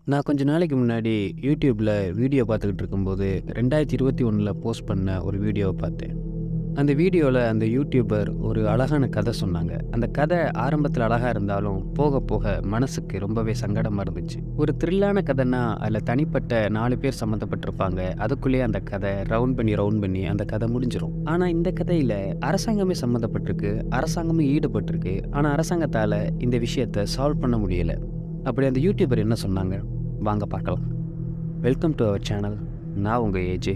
நான் கொஞ்ச நாளைக்கு முன்னாடி யூடியூப்பில் வீடியோ பார்த்துக்கிட்டு இருக்கும்போது ரெண்டாயிரத்தி இருபத்தி ஒன்றில் போஸ்ட் பண்ண ஒரு வீடியோவை பார்த்தேன் அந்த வீடியோவில் அந்த யூடியூபர் ஒரு அழகான கதை சொன்னாங்க அந்த கதை ஆரம்பத்தில் அழகாக இருந்தாலும் போக போக மனசுக்கு ரொம்பவே சங்கடமாக இருந்துச்சு ஒரு த்ரில்லான கதைனா அதில் தனிப்பட்ட நாலு பேர் சம்மந்தப்பட்டிருப்பாங்க அதுக்குள்ளேயே அந்த கதை ரவுண்ட் பண்ணி ரவுண்ட் பண்ணி அந்த கதை முடிஞ்சிடும் ஆனால் இந்த கதையில் அரசாங்கமே சம்மந்தப்பட்டிருக்கு அரசாங்கமே ஈடுபட்டிருக்கு ஆனால் அரசாங்கத்தால் இந்த விஷயத்தை சால்வ் பண்ண முடியலை அப்படி அந்த யூடியூபர் என்ன சொன்னாங்க வாங்க பார்க்கலாம் வெல்கம் டு அவர் சேனல் நான் உங்கள் ஏஜே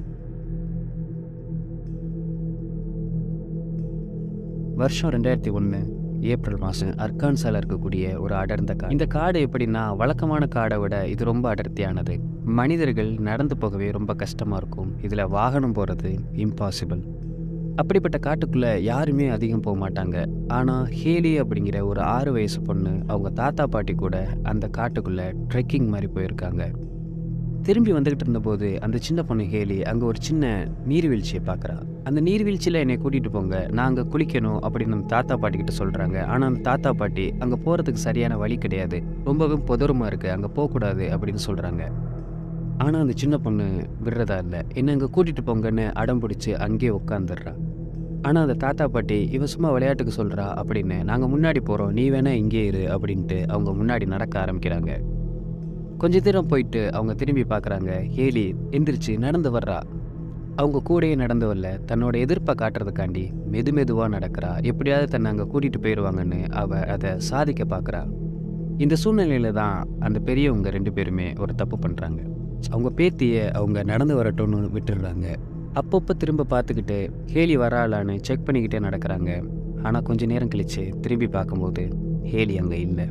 வருஷம் ரெண்டாயிரத்தி ஒன்று ஏப்ரல் மாதம் அர்கான்சால இருக்கக்கூடிய ஒரு அடர்ந்த காடு இந்த காடு எப்படின்னா வழக்கமான காடை விட இது ரொம்ப அடர்த்தியானது மனிதர்கள் நடந்து போகவே ரொம்ப கஷ்டமாக இருக்கும் இதில் வாகனம் போகிறது இம்பாசிபிள் அப்படிப்பட்ட காட்டுக்குள்ளே யாருமே அதிகம் போக மாட்டாங்க ஆனால் ஹேலி அப்படிங்கிற ஒரு ஆறு வயசு பொண்ணு அவங்க தாத்தா பாட்டி கூட அந்த காட்டுக்குள்ளே ட்ரெக்கிங் மாதிரி போயிருக்காங்க திரும்பி வந்துக்கிட்டு இருந்தபோது அந்த சின்ன பொண்ணு ஹேலி அங்கே ஒரு சின்ன நீர்வீழ்ச்சியை பார்க்குறா அந்த நீர்வீழ்ச்சியில் என்னை கூட்டிகிட்டு போங்க நான் அங்கே குளிக்கணும் அப்படின்னு அந்த தாத்தா பாட்டிக்கிட்ட சொல்கிறாங்க ஆனால் அந்த தாத்தா பாட்டி அங்கே போகிறதுக்கு சரியான வழி கிடையாது ரொம்பவே புதருமா இருக்குது அங்கே போகக்கூடாது அப்படின்னு சொல்கிறாங்க ஆனால் அந்த சின்ன பொண்ணு விடுறதா இல்லை என்ன அங்கே கூட்டிகிட்டு போங்கன்னு அடம் பிடிச்சி அங்கேயே உட்காந்துடுறா ஆனால் அந்த தாத்தா பாட்டி இவன் சும்மா விளையாட்டுக்கு சொல்கிறா அப்படின்னு நாங்கள் முன்னாடி போகிறோம் நீ வேணா இங்கே இரு அப்படின்ட்டு அவங்க முன்னாடி நடக்க ஆரம்பிக்கிறாங்க கொஞ்ச தூரம் போயிட்டு அவங்க திரும்பி பார்க்குறாங்க ஹேலி எந்திரிச்சு நடந்து வர்றா அவங்க கூடயே நடந்து வரல தன்னோட எதிர்ப்பை காட்டுறதுக்காண்டி மெது மெதுவாக நடக்கிறா எப்படியாவது தன்னை அங்கே கூட்டிகிட்டு போயிடுவாங்கன்னு அவள் அதை சாதிக்க பார்க்குறா இந்த சூழ்நிலையில தான் அந்த பெரியவங்க ரெண்டு பேருமே ஒரு தப்பு பண்ணுறாங்க அவங்க பேத்தியை அவங்க நடந்து வரட்டும்னு விட்டுடுறாங்க அப்பப்போ திரும்ப பார்த்துக்கிட்டு ஹேலி வராளான்னு செக் பண்ணிக்கிட்டே நடக்கிறாங்க ஆனால் கொஞ்ச நேரம் கழிச்சு திரும்பி பார்க்கும்போது ஹேலி அங்கே இல்லை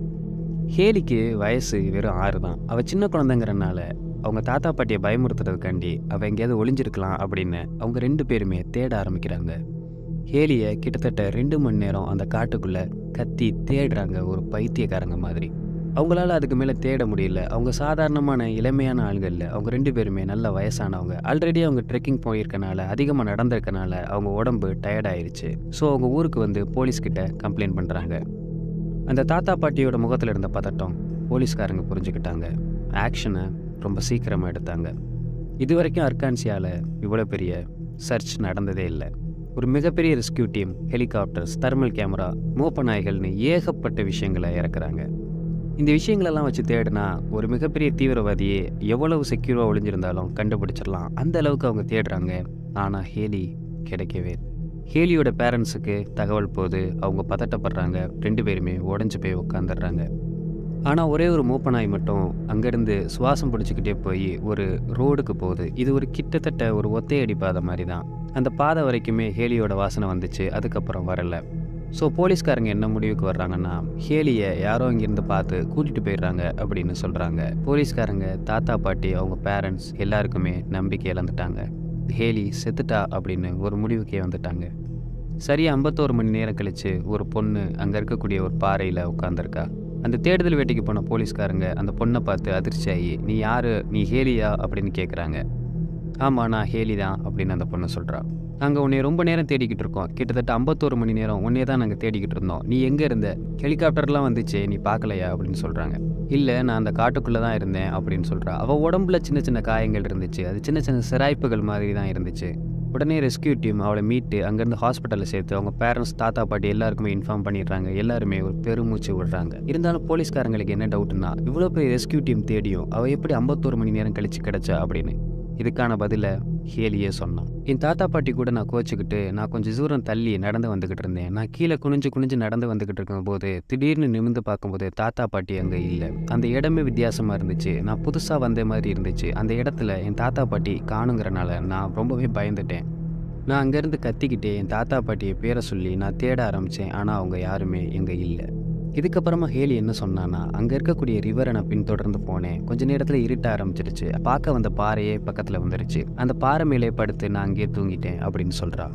ஹேலிக்கு வயசு வெறும் ஆறு தான் அவள் சின்ன குழந்தைங்கிறனால அவங்க தாத்தா பாட்டியை பயமுறுத்துறதுக்காண்டி அவள் எங்கேயாவது ஒளிஞ்சிருக்கலாம் அப்படின்னு அவங்க ரெண்டு பேருமே தேட ஆரம்பிக்கிறாங்க ஹேலியை கிட்டத்தட்ட ரெண்டு மணி நேரம் அந்த காட்டுக்குள்ளே கத்தி தேடுறாங்க ஒரு பைத்தியக்காரங்க மாதிரி அவங்களால அதுக்கு மேலே தேட முடியல அவங்க சாதாரணமான இளமையான ஆள்கள் இல்லை அவங்க ரெண்டு பேருமே நல்ல வயசானவங்க ஆல்ரெடி அவங்க ட்ரெக்கிங் போயிருக்கனால அதிகமாக நடந்திருக்கனால அவங்க உடம்பு டயர்டாயிருச்சு ஸோ அவங்க ஊருக்கு வந்து போலீஸ்கிட்ட கம்ப்ளைண்ட் பண்ணுறாங்க அந்த தாத்தா பாட்டியோட முகத்தில் இருந்த பதட்டம் போலீஸ்காரங்க புரிஞ்சுக்கிட்டாங்க ஆக்ஷனை ரொம்ப சீக்கிரமாக எடுத்தாங்க இது வரைக்கும் அர்கான்சியாவில் இவ்வளோ பெரிய சர்ச் நடந்ததே இல்லை ஒரு மிகப்பெரிய rescue team helicopters thermal camera மோப்ப நாய்கள்னு ஏகப்பட்ட விஷயங்களை இறக்குறாங்க இந்த விஷயங்களெல்லாம் வச்சு தேடினா ஒரு மிகப்பெரிய தீவிரவாதியே எவ்வளவு செக்யூராக ஒளிஞ்சிருந்தாலும் கண்டுபிடிச்சிடலாம் அந்த அளவுக்கு அவங்க தேடுறாங்க ஆனால் ஹேலி கிடைக்கவே இல்லை. ஹேலியோட பேரண்ட்ஸுக்கு தகவல் போது அவங்க பதட்டப்படுறாங்க ரெண்டு பேருமே உடஞ்சி போய் உட்காந்துடுறாங்க ஆனால் ஒரே ஒரு மூப்பனாய் மட்டும் அங்கேருந்து சுவாசம் பிடிச்சிக்கிட்டே போய் ஒரு ரோடுக்கு போகுது இது ஒரு கிட்டத்தட்ட ஒரு ஒத்தையடி பாதை மாதிரி தான் அந்த பாதை வரைக்குமே ஹேலியோட வாசனை வந்துச்சு அதுக்கப்புறம் வரல ஸோ போலீஸ்காரங்க என்ன முடிவுக்கு வர்றாங்கன்னா ஹேலியை யாரோ இங்கேருந்து பார்த்து கூட்டிகிட்டு போயிடுறாங்க அப்படின்னு சொல்கிறாங்க போலீஸ்காரங்க தாத்தா பாட்டி அவங்க பேரண்ட்ஸ் எல்லாருக்குமே நம்பிக்கை இழந்துட்டாங்க ஹேலி செத்துட்டா அப்படின்னு ஒரு முடிவுக்கே வந்துட்டாங்க சரியா ஐம்பத்தோரு மணி நேரம் கழிச்சு ஒரு பொண்ணு அங்கே இருக்கக்கூடிய ஒரு பாறையில் உட்காந்துருக்கா அந்த தேடுதல் வேட்டைக்கு போன போலீஸ்காரங்க அந்த பொண்ணை பார்த்து அதிர்ச்சியாகி நீ யாரு நீ ஹேலியா அப்படின்னு கேட்குறாங்க ஆமாம் நான் ஹேலி தான் அப்படின்னு அந்த பொண்ணு சொல்கிறா நாங்கள் உன்னை ரொம்ப நேரம் தேடிக்கிட்டு இருக்கோம் கிட்டத்தட்ட ஐம்பத்தோரு மணி நேரம் உன்னையே தான் நாங்கள் தேடிக்கிட்டு இருந்தோம் நீ எங்கே இருந்த ஹெலிகாப்டர்லாம் வந்துச்சே நீ பார்க்கலையா அப்படின்னு சொல்கிறாங்க இல்லை நான் அந்த காட்டுக்குள்ளே தான் இருந்தேன் அப்படின்னு சொல்கிறா அவள் உடம்புல சின்ன சின்ன காயங்கள் இருந்துச்சு அது சின்ன சின்ன சிராய்ப்புகள் மாதிரி தான் இருந்துச்சு உடனே ரெஸ்கியூ டீம் அவளை மீட்டு அங்கேருந்து ஹாஸ்பிட்டலில் சேர்த்து அவங்க பேரண்ட்ஸ் தாத்தா பாட்டி எல்லாருக்குமே இன்ஃபார்ம் பண்ணிடுறாங்க எல்லாருமே ஒரு பெருமூச்சு விடுறாங்க இருந்தாலும் போலீஸ்காரங்களுக்கு என்ன டவுட்னா இவ்வளோ பெரிய ரெஸ்கியூ டீம் தேடியும் அவள் எப்படி ஐம்பத்தோரு மணி நேரம் கழிச்சு கிடைச்சா அப்படின்னு இதுக்கான பதிலை ஹேலியே சொன்னான் என் தாத்தா பாட்டி கூட நான் கோச்சிக்கிட்டு நான் கொஞ்சம் தூரம் தள்ளி நடந்து வந்துக்கிட்டு இருந்தேன் நான் கீழே குனிஞ்சு குனிஞ்சு நடந்து வந்துக்கிட்டு இருக்கும்போது திடீர்னு நிமிந்து பார்க்கும்போது தாத்தா பாட்டி அங்கே இல்லை அந்த இடமே வித்தியாசமாக இருந்துச்சு நான் புதுசாக வந்த மாதிரி இருந்துச்சு அந்த இடத்துல என் தாத்தா பாட்டி காணுங்கிறனால நான் ரொம்பவே பயந்துட்டேன் நான் அங்கேருந்து கத்திக்கிட்டே என் தாத்தா பாட்டியை பேரை சொல்லி நான் தேட ஆரம்பித்தேன் ஆனால் அவங்க யாருமே எங்கே இல்லை இதுக்கப்புறமா ஹேலி என்ன சொன்னான்னா அங்கே இருக்கக்கூடிய ரிவரை நான் பின்தொடர்ந்து போனேன் கொஞ்ச நேரத்தில் இருட்ட ஆரம்பிச்சிருச்சு பார்க்க வந்த பாறையே பக்கத்தில் வந்துருச்சு அந்த பாறை மேலே படுத்து நான் அங்கேயே தூங்கிட்டேன் அப்படின்னு சொல்கிறா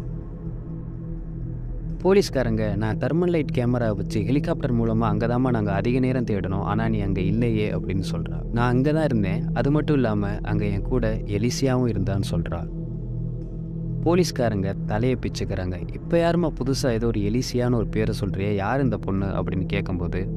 போலீஸ்காரங்க நான் தெர்மல் லைட் கேமரா வச்சு ஹெலிகாப்டர் மூலமாக அங்கே தாம்மா நாங்கள் அதிக நேரம் தேடணும் ஆனால் நீ அங்கே இல்லையே அப்படின்னு சொல்கிறா நான் அங்கே தான் இருந்தேன் அது மட்டும் இல்லாமல் அங்கே என் கூட எலிசியாவும் இருந்தான்னு சொல்கிறா போலீஸ்காரங்க தலையை பிச்சுக்கிறாங்க இப்போ யாருமா புதுசாக ஏதோ ஒரு எலிசியான ஒரு பேரை சொல்கிறியே யார் இந்த பொண்ணு அப்படின்னு கேட்கும்போது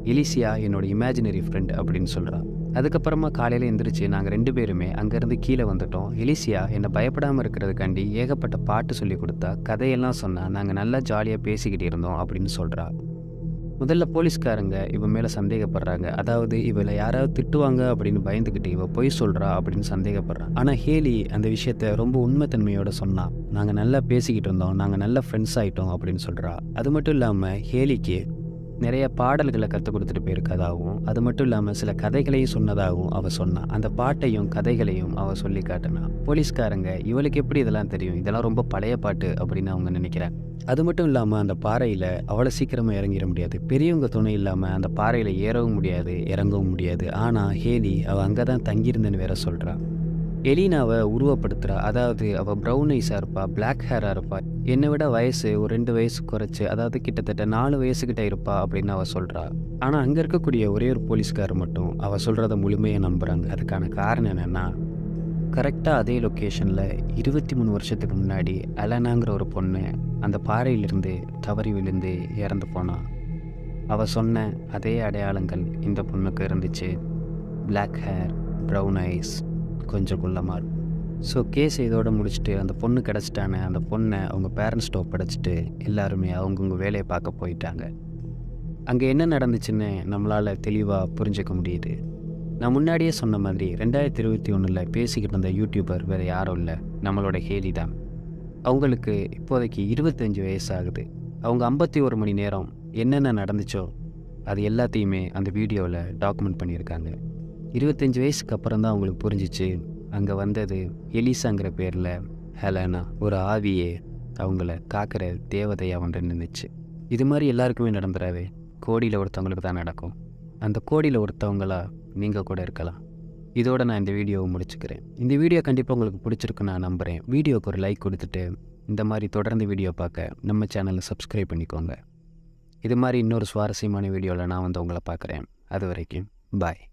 எலிசியா என்னோட இமேஜினரி ஃப்ரெண்ட் அப்படின்னு சொல்கிறா அதுக்கப்புறமா காலையில் எந்திரிச்சு நாங்கள் ரெண்டு பேருமே அங்கேருந்து கீழே வந்துட்டோம் எலிசியா என்னை பயப்படாமல் இருக்கிறதுக்காண்டி ஏகப்பட்ட பாட்டு சொல்லி கொடுத்தா கதையெல்லாம் சொன்னால் நாங்கள் நல்லா ஜாலியாக பேசிக்கிட்டு இருந்தோம் அப்படின்னு சொல்கிறா முதல்ல போலீஸ்காரங்க இவன் மேலே சந்தேகப்படுறாங்க அதாவது இவளை யாராவது திட்டுவாங்க அப்படின்னு பயந்துக்கிட்டு இவ பொய் சொல்கிறா அப்படின்னு சந்தேகப்படுறான் ஆனால் ஹேலி அந்த விஷயத்த ரொம்ப உண்மைத்தன்மையோட சொன்னா நாங்கள் நல்லா பேசிக்கிட்டு இருந்தோம் நாங்கள் நல்ல ஃப்ரெண்ட்ஸ் ஆகிட்டோம் அப்படின்னு சொல்கிறா அது மட்டும் இல்லாமல் ஹேலிக்கு நிறைய பாடல்களை கற்றுக் கொடுத்துட்டு போயிருக்கதாகவும் அது மட்டும் இல்லாமல் சில கதைகளையும் சொன்னதாகவும் அவள் சொன்னா அந்த பாட்டையும் கதைகளையும் அவள் சொல்லி காட்டினா போலீஸ்காரங்க இவளுக்கு எப்படி இதெல்லாம் தெரியும் இதெல்லாம் ரொம்ப பழைய பாட்டு அப்படின்னு அவங்க நினைக்கிறாங்க அது மட்டும் இல்லாமல் அந்த பாறையில் அவ்வளோ சீக்கிரமாக இறங்கிட முடியாது பெரியவங்க துணை இல்லாமல் அந்த பாறையில் ஏறவும் முடியாது இறங்கவும் முடியாது ஆனால் ஹேலி அவள் அங்கே தான் தங்கியிருந்தேன்னு வேற சொல்கிறா எலினாவை உருவப்படுத்துகிறா அதாவது அவள் ப்ரௌன் ஐஸாக இருப்பா பிளாக் ஹேராக இருப்பா என்னை விட வயசு ஒரு ரெண்டு வயசு குறைச்சி அதாவது கிட்டத்தட்ட நாலு வயசுக்கிட்ட இருப்பா அப்படின்னு அவள் சொல்கிறா ஆனால் அங்கே இருக்கக்கூடிய ஒரே ஒரு போலீஸ்காரர் மட்டும் அவள் சொல்கிறத முழுமையாக நம்புகிறாங்க அதுக்கான காரணம் என்னென்னா கரெக்டாக அதே லொக்கேஷனில் இருபத்தி மூணு வருஷத்துக்கு முன்னாடி அலனாங்கிற ஒரு பொண்ணு அந்த பாறையிலிருந்து தவறி விழுந்து இறந்து போனான் அவள் சொன்ன அதே அடையாளங்கள் இந்த பொண்ணுக்கு இருந்துச்சு பிளாக் ஹேர் ப்ரௌன் ஐஸ் கொஞ்சம் குள்ளமாக இருக்கும் ஸோ கேஸ் இதோட முடிச்சுட்டு அந்த பொண்ணு கிடச்சிட்டானே அந்த பொண்ணை அவங்க பேரண்ட்ஸ்ட்ட ஒப்படைச்சிட்டு எல்லாருமே அவங்கவுங்க வேலையை பார்க்க போயிட்டாங்க அங்கே என்ன நடந்துச்சுன்னு நம்மளால் தெளிவாக புரிஞ்சுக்க முடியுது நான் முன்னாடியே சொன்ன மாதிரி ரெண்டாயிரத்தி இருபத்தி ஒன்றில் பேசிக்கிட்டு இருந்த யூடியூபர் வேறு யாரும் இல்லை நம்மளோட ஹேலி தான் அவங்களுக்கு இப்போதைக்கு இருபத்தஞ்சி வயசாகுது அவங்க ஐம்பத்தி ஒரு மணி நேரம் என்னென்ன நடந்துச்சோ அது எல்லாத்தையுமே அந்த வீடியோவில் டாக்குமெண்ட் பண்ணியிருக்காங்க இருபத்தஞ்சி வயசுக்கு அப்புறம் தான் அவங்களுக்கு புரிஞ்சிச்சு அங்கே வந்தது எலிசாங்கிற பேரில் ஹெலனா ஒரு ஆவியே அவங்கள காக்கிற தேவதையாக வந்து நின்றுச்சு இது மாதிரி எல்லாருக்குமே நடந்துடாவே கோடியில் ஒருத்தவங்களுக்கு தான் நடக்கும் அந்த கோடியில் ஒருத்தவங்களா நீங்கள் கூட இருக்கலாம் இதோட நான் இந்த வீடியோவை முடிச்சுக்கிறேன் இந்த வீடியோ கண்டிப்பாக உங்களுக்கு பிடிச்சிருக்குன்னு நான் நம்புகிறேன் வீடியோக்கு ஒரு லைக் கொடுத்துட்டு இந்த மாதிரி தொடர்ந்து வீடியோ பார்க்க நம்ம சேனலை சப்ஸ்கிரைப் பண்ணிக்கோங்க இது மாதிரி இன்னொரு சுவாரஸ்யமான வீடியோவில் நான் வந்து உங்களை பார்க்குறேன் அது வரைக்கும் பாய்